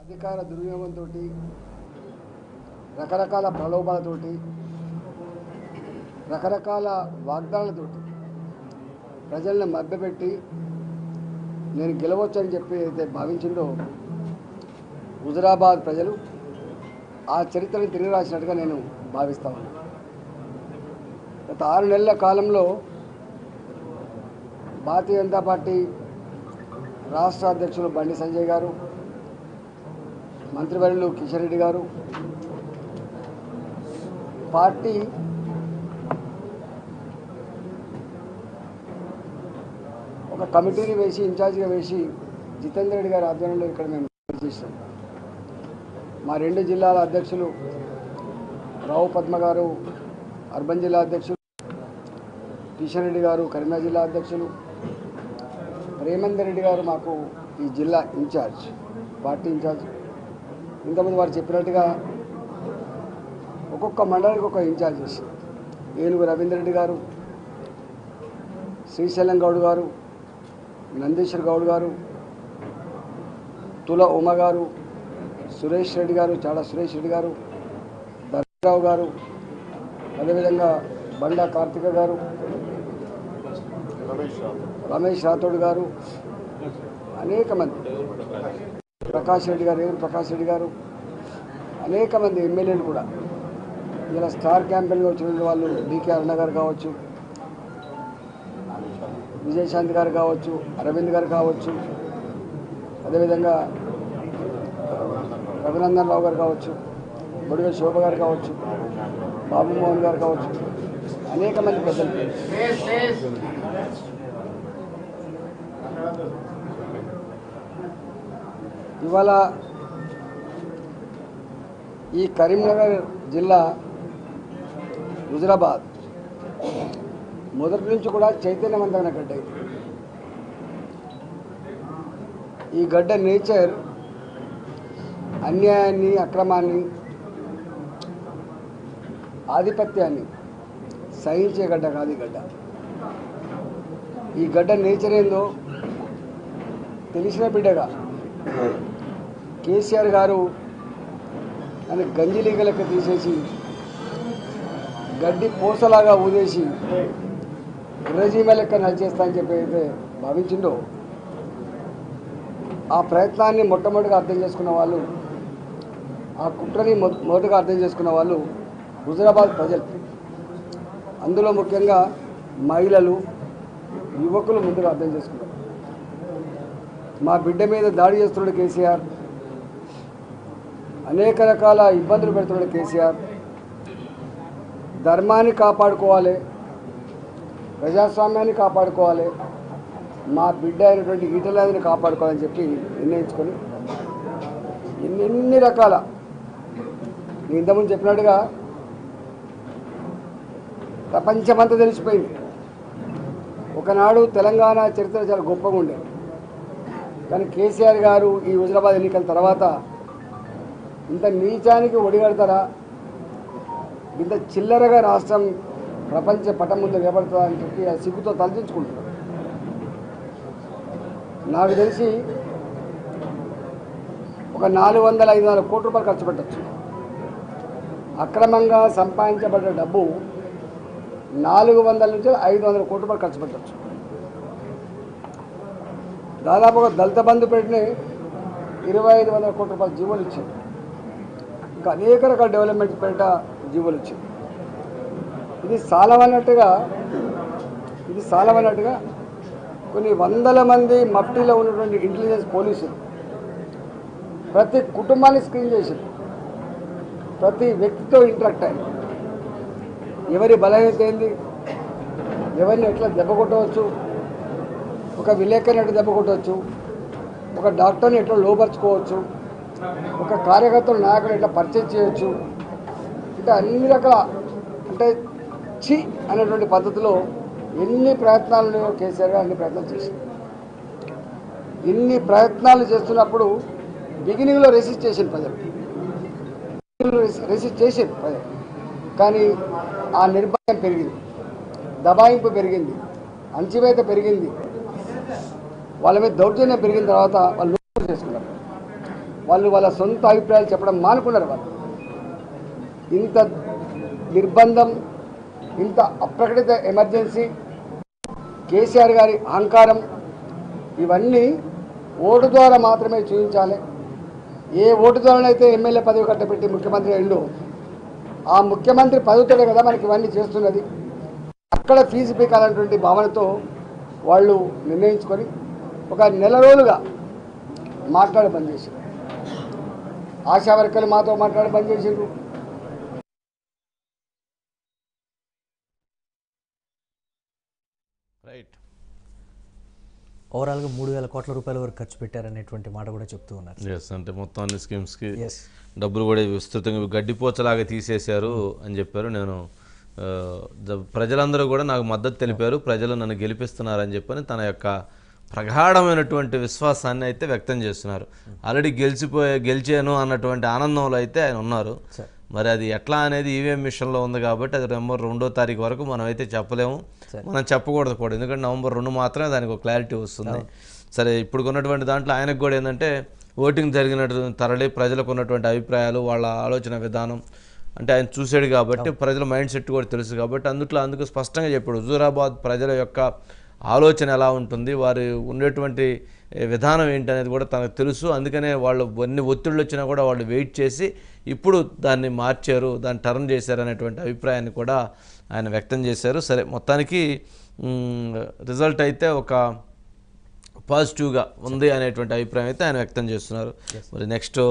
అధికార దుర్వినియోగంతో రకరకాల ప్రలోభాలతోటి రకరకాల వాగ్దానాలతోటి ప్రజల్ని మభ్యపెట్టి నేను గెలవచ్చని చెప్పి అయితే భావించిందో హుజరాబాద్ ప్రజలు ఆ చరిత్రని తిరిగి రాసినట్టుగా నేను భావిస్తా ఉన్నాను గత ఆరు నెలల కాలంలో భారతీయ జనతా పార్టీ రాష్ట్ర అధ్యక్షులు బండి సంజయ్ గారు మంత్రివర్యులు కిషన్ రెడ్డి గారు పార్టీ ఒక కమిటీని వేసి ఇన్ఛార్జిగా వేసి జితేందర్ రెడ్డి గారి ఆధ్వర్యంలో ఇక్కడ మేము చేసాం మా రెండు జిల్లాల అధ్యక్షులు రావు పద్మ గారు అర్బన్ జిల్లా అధ్యక్షులు కిషన్ రెడ్డి గారు కరీంనగర్ జిల్లా అధ్యక్షులు రేమందర్ రెడ్డి గారు మాకు ఈ జిల్లా ఇన్ఛార్జ్ పార్టీ ఇన్ఛార్జ్ ఇంతకుముందు వారు చెప్పినట్టుగా ఒక్కొక్క మండలికి ఒక ఇన్ఛార్జ్ చేసి ఏనుగు రవీందర్ రెడ్డి గారు శ్రీశైలం గౌడ్ గారు నందీశ్వర్ గౌడ్ గారు తుల ఉమ గారు సురేష్ రెడ్డి గారు చాలా సురేష్ రెడ్డి గారు దర్శరావు గారు అదేవిధంగా బండా కార్తిక గారు రమేష్ రాథోడ్ గారు అనేక మంది ప్రకాష్ రెడ్డి గారు ఏం ప్రకాష్ రెడ్డి గారు అనేక మంది ఎమ్మెల్యేలు కూడా ఇలా స్టార్ క్యాంపెయిన్గా వచ్చిన వాళ్ళు డికే అరుణ గారు కావచ్చు విజయశాంతి గారు కావచ్చు అరవింద్ గారు కావచ్చు అదేవిధంగా రఘునందన్ రావు గారు కావచ్చు బొడిగ శోభ గారు కావచ్చు బాబు మోహన్ గారు కావచ్చు అనేక మంది పెద్దలు ఇవాళ ఈ కరీంనగర్ జిల్లా హుజరాబాద్ మొదటి నుంచి కూడా చైతన్యవంతమైన గడ్డ ఇది ఈ గడ్డ నేచర్ అన్యాయాన్ని అక్రమాన్ని ఆధిపత్యాన్ని సహించే గడ్డ కాదు ఈ గడ్డ ఈ గడ్డ నేచర్ ఏందో తెలిసిన బిడ్డగా కేసీఆర్ గారు నన్ను గంజిలీగ లెక్క తీసేసి గడ్డి పూసలాగా ఊదేసి గుర్రజీమ లెక్క నడిచేస్తా అని చెప్పి అయితే భావించిండో ఆ ప్రయత్నాన్ని మొట్టమొదటిగా అర్థం చేసుకున్న వాళ్ళు ఆ కుట్రని మొ- మొదటగా అర్థం చేసుకున్న వాళ్ళు హుజరాబాద్ ప్రజలు అందులో ముఖ్యంగా మహిళలు యువకులు ముందుగా అర్థం చేసుకున్నారు మా బిడ్డ మీద దాడి చేస్తున్నాడు కేసీఆర్ అనేక రకాల ఇబ్బందులు పెడుతున్నాడు కేసీఆర్ ధర్మాన్ని కాపాడుకోవాలి ప్రజాస్వామ్యాన్ని కాపాడుకోవాలి మా బిడ్డ అయినటువంటి ఈటలాదిని కాపాడుకోవాలని చెప్పి నిర్ణయించుకొని ఎన్ని ఎన్ని రకాల నేను ఇంతకుముందు చెప్పినట్టుగా ప్రపంచమంతా తెలిసిపోయింది ఒకనాడు తెలంగాణ చరిత్ర చాలా గొప్పగా ఉండేది కానీ కేసీఆర్ గారు ఈ హుజరాబాద్ ఎన్నికల తర్వాత ఇంత నీచానికి ఒడిగడతారా ఇంత చిల్లరగా రాష్ట్రం ప్రపంచ పటం ముందు నిలబడుతుందా అని చెప్పి ఆ సిగ్గుతో తలదించుకుంటున్నారు నాకు తెలిసి ఒక నాలుగు వందల ఐదు వందల కోట్ల రూపాయలు ఖర్చు పెట్టచ్చు అక్రమంగా సంపాదించబడ్డ డబ్బు నాలుగు వందల నుంచి ఐదు వందల కోట్ల రూపాయలు ఖర్చు పెట్టచ్చు దాదాపుగా దళిత బంధు పెట్టిన ఇరవై ఐదు వందల కోట్ల రూపాయల జీవోలు ఇచ్చింది ఇంకా అనేక రకాల డెవలప్మెంట్ పేరిట జీవోలు ఇచ్చింది ఇది సాలవన్నట్టుగా ఇది సాలవన్నట్టుగా కొన్ని వందల మంది మఫ్టీలో ఉన్నటువంటి ఇంటెలిజెన్స్ పోలీసులు ప్రతి కుటుంబాన్ని స్క్రీన్ చేసింది ప్రతి వ్యక్తితో ఇంటరాక్ట్ అయింది ఎవరి బలహీనత ఏంది ఎవరిని ఎట్లా దెబ్బ కొట్టవచ్చు ఒక విలేకరిని ఎట్లా దెబ్బ కొట్టవచ్చు ఒక డాక్టర్ని ఎట్లా లోపరుచుకోవచ్చు ఒక కార్యకర్తలు నాయకులు ఎట్లా పరిచయం చేయొచ్చు అంటే అన్ని రకాల అంటే చి అనేటువంటి పద్ధతిలో ఎన్ని ప్రయత్నాలు ఉన్నాయో కేసీఆర్ గారు అన్ని ప్రయత్నాలు చేశారు ఇన్ని ప్రయత్నాలు చేస్తున్నప్పుడు బిగినింగ్లో రెసిస్ట్ చేసింది ప్రజలు రెసిస్ట్ చేసింది ప్రజలు కానీ ఆ నిర్భయం పెరిగింది దబాయింపు పెరిగింది అణచివేత పెరిగింది వాళ్ళ మీద దౌర్జన్యం పెరిగిన తర్వాత వాళ్ళు నోరు చేసుకున్నారు వాళ్ళు వాళ్ళ సొంత అభిప్రాయాలు చెప్పడం మానుకున్నారు వాళ్ళు ఇంత నిర్బంధం ఇంత అప్రకటిత ఎమర్జెన్సీ కేసీఆర్ గారి అహంకారం ఇవన్నీ ఓటు ద్వారా మాత్రమే చూపించాలి ఏ ఓటు ద్వారానైతే ఎమ్మెల్యే పదవి కట్టబెట్టి ముఖ్యమంత్రి అయిండు ఆ ముఖ్యమంత్రి పదవితోనే కదా మనకి ఇవన్నీ చేస్తున్నది అక్కడ ఫీజు పీకాలన్నటువంటి భావనతో వాళ్ళు నిర్ణయించుకొని ఒక నెల రోజులుగా మాట్లాడ బంద్ చేశారు ఆశా వర్కర్లు మాతో మాట్లాడ బంద్ చేసిండ్రు రైట్ ఓవరాల్గా మూడు వేల కోట్ల రూపాయల వరకు ఖర్చు పెట్టారనేటువంటి మాట కూడా చెప్తూ ఉన్నారు ఎస్ అంటే మొత్తం అన్ని స్కీమ్స్కి ఎస్ డబ్బులు కూడా విస్తృతంగా గడ్డిపోచలాగా తీసేశారు అని చెప్పారు నేను ఆ, ద- ప్రజలందరూ కూడా నాకు మద్దతు తెలిపారు ప్రజలు నన్ను గెలిపిస్తున్నారని చెప్పని తన యొక్క ప్రగాఢమైనటువంటి విశ్వాసాన్ని అయితే వ్యక్తం చేస్తున్నారు ఆల్రెడీ గెలిచిపోయే గెలిచాను అన్నటువంటి ఆనందంలో అయితే ఆయన ఉన్నారు సార్ మరి అది ఎట్లా అనేది ఈవీఎం మిషన్లో ఉంది కాబట్టి అది నవంబర్ రెండో తారీఖు వరకు మనం అయితే చెప్పలేము మనం చెప్పకూడదు కూడా ఎందుకంటే నవంబర్ రెండు మాత్రమే దానికి ఒక క్లారిటీ వస్తుంది సరే ఇప్పుడు ఉన్నటువంటి దాంట్లో ఆయనకు కూడా ఏంటంటే ఓటింగ్ జరిగినట్టు తరలి ప్రజలకు ఉన్నటువంటి అభిప్రాయాలు వాళ్ళ ఆలోచన విధానం అంటే ఆయన చూసాడు కాబట్టి ప్రజల మైండ్ సెట్ కూడా తెలుసు కాబట్టి అందుట్లో అందుకు స్పష్టంగా చెప్పాడు హుజూరాబాద్ ప్రజల యొక్క ఆలోచన ఎలా ఉంటుంది వారు ఉండేటువంటి ఏ, విధానం ఏంటి అనేది కూడా తనకు తెలుసు అందుకనే వాళ్ళు ఎన్ని ఒత్తిళ్ళు వచ్చినా కూడా వాళ్ళు వెయిట్ చేసి ఇప్పుడు దాన్ని మార్చారు దాన్ని టర్న్ చేశారు అనేటువంటి అభిప్రాయాన్ని కూడా ఆయన వ్యక్తం చేశారు సరే మొత్తానికి రిజల్ట్ అయితే ఒక పాజిటివ్గా ఉంది అనేటువంటి అభిప్రాయం అయితే ఆయన వ్యక్తం చేస్తున్నారు మరి నెక్స్ట్